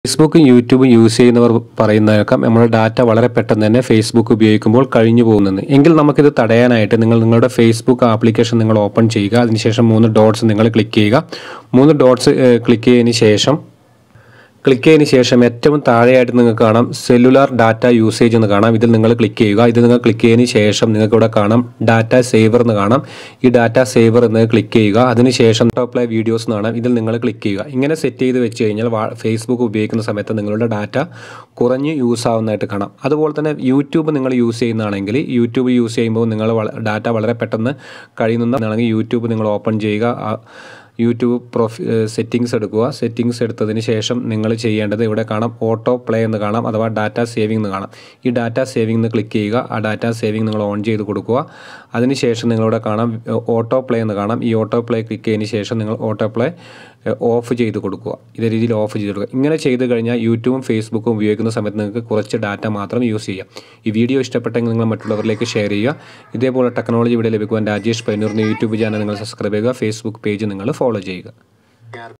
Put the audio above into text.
ഫേസ്ബുക്കും യൂട്യൂബും യൂസ് ചെയ്യുന്നവർ പറയുന്നതൊക്കെ നമ്മുടെ ഡാറ്റ വളരെ പെട്ടെന്ന് തന്നെ ഫേസ്ബുക്ക് ഉപയോഗിക്കുമ്പോൾ കഴിഞ്ഞു പോകുന്നെന്ന് എങ്കിൽ നമുക്കിത് തടയാനായിട്ട് നിങ്ങൾ നിങ്ങളുടെ ഫേസ്ബുക്ക് ആപ്ലിക്കേഷൻ നിങ്ങൾ ഓപ്പൺ ചെയ്യുക അതിനുശേഷം മൂന്ന് ഡോട്ട്സ് നിങ്ങൾ ക്ലിക്ക് ചെയ്യുക മൂന്ന് ഡോട്ട്സ് ക്ലിക്ക് ചെയ്തതിന് ശേഷം ക്ലിക്ക് ചെയ്തതിന് ശേഷം ഏറ്റവും താഴെയായിട്ട് നിങ്ങൾക്ക് കാണാം സെല്ലുലാർ ഡാറ്റ യൂസേജ് എന്ന് കാണാം ഇതിൽ നിങ്ങൾ ക്ലിക്ക് ചെയ്യുക ഇത് നിങ്ങൾ ക്ലിക്ക് ചെയ്തതിന് ശേഷം നിങ്ങൾക്ക് ഇവിടെ കാണാം ഡാറ്റ സേവർ എന്ന് കാണാം ഈ ഡാറ്റ സേവർ എന്ന് ക്ലിക്ക് ചെയ്യുക അതിനുശേഷം ടോപ്പ് വീഡിയോസ് എന്ന് കാണാം ഇതിൽ നിങ്ങൾ ക്ലിക്ക് ചെയ്യുക ഇങ്ങനെ സെറ്റ് ചെയ്ത് വെച്ച് കഴിഞ്ഞാൽ വാ- ഫേസ്ബുക്ക് ഉപയോഗിക്കുന്ന സമയത്ത് നിങ്ങളുടെ ഡാറ്റ കുറഞ്ഞ് യൂസ് ആവുന്നതായിട്ട് കാണാം അതുപോലെ തന്നെ യൂട്യൂബ് നിങ്ങൾ യൂസ് ചെയ്യുന്നതാണെങ്കിൽ യൂട്യൂബ് യൂസ് ചെയ്യുമ്പോൾ നിങ്ങൾ ഡാറ്റ വളരെ പെട്ടെന്ന് കഴിയുന്നതാണെങ്കിൽ യൂട്യൂബ് നിങ്ങൾ ഓപ്പൺ ചെയ്യുക ആ- യൂട്യൂബ് പ്രൊഫി സെറ്റിങ്സ് എടുക്കുക സെറ്റിങ്സ് എടുത്തതിന് ശേഷം നിങ്ങൾ ചെയ്യേണ്ടത് ഇവിടെ കാണാം ഓട്ടോ പ്ലേ എന്ന് കാണാം അഥവാ ഡാറ്റ സേവിംഗ് എന്ന് കാണാം ഈ ഡാറ്റ സേവിംഗ് എന്ന് ക്ലിക്ക് ചെയ്യുക ആ ഡാറ്റ സേവിംഗ് നിങ്ങൾ ഓൺ ചെയ്ത് കൊടുക്കുക അതിനുശേഷം നിങ്ങളിവിടെ കാണാം ഓട്ടോ പ്ലേ എന്ന് കാണാം ഈ ഓട്ടോ പ്ലേ ക്ലിക്ക് ചെയ്തതിന് ശേഷം നിങ്ങൾ ഓട്ടോ പ്ലേ ഓഫ് ചെയ്ത് കൊടുക്കുക ഇതേ രീതിയിൽ ഓഫ് ചെയ്ത് കൊടുക്കുക ഇങ്ങനെ ചെയ്ത് കഴിഞ്ഞാൽ യൂട്യൂബും ഫേസ്ബുക്കും ഉപയോഗിക്കുന്ന സമയത്ത് നിങ്ങൾക്ക് കുറച്ച് ഡാറ്റ മാത്രം യൂസ് ചെയ്യാം ഈ വീഡിയോ ഇഷ്ടപ്പെട്ടെങ്കിൽ നിങ്ങൾ മറ്റുള്ളവരിലേക്ക് ഷെയർ ചെയ്യുക ഇതേപോലെ ടെക്നോളജി വീഡിയോ ലഭിക്കുവാൻ രാജേഷ് പൈനൂറിന് യൂട്യൂബ് ചാനൽ നിങ്ങൾ സബ്സ്ക്രൈബ് ചെയ്യുക ഫേസ്ബുക്ക് പേജ് നിങ്ങൾ ഫോളോ ചെയ്യുക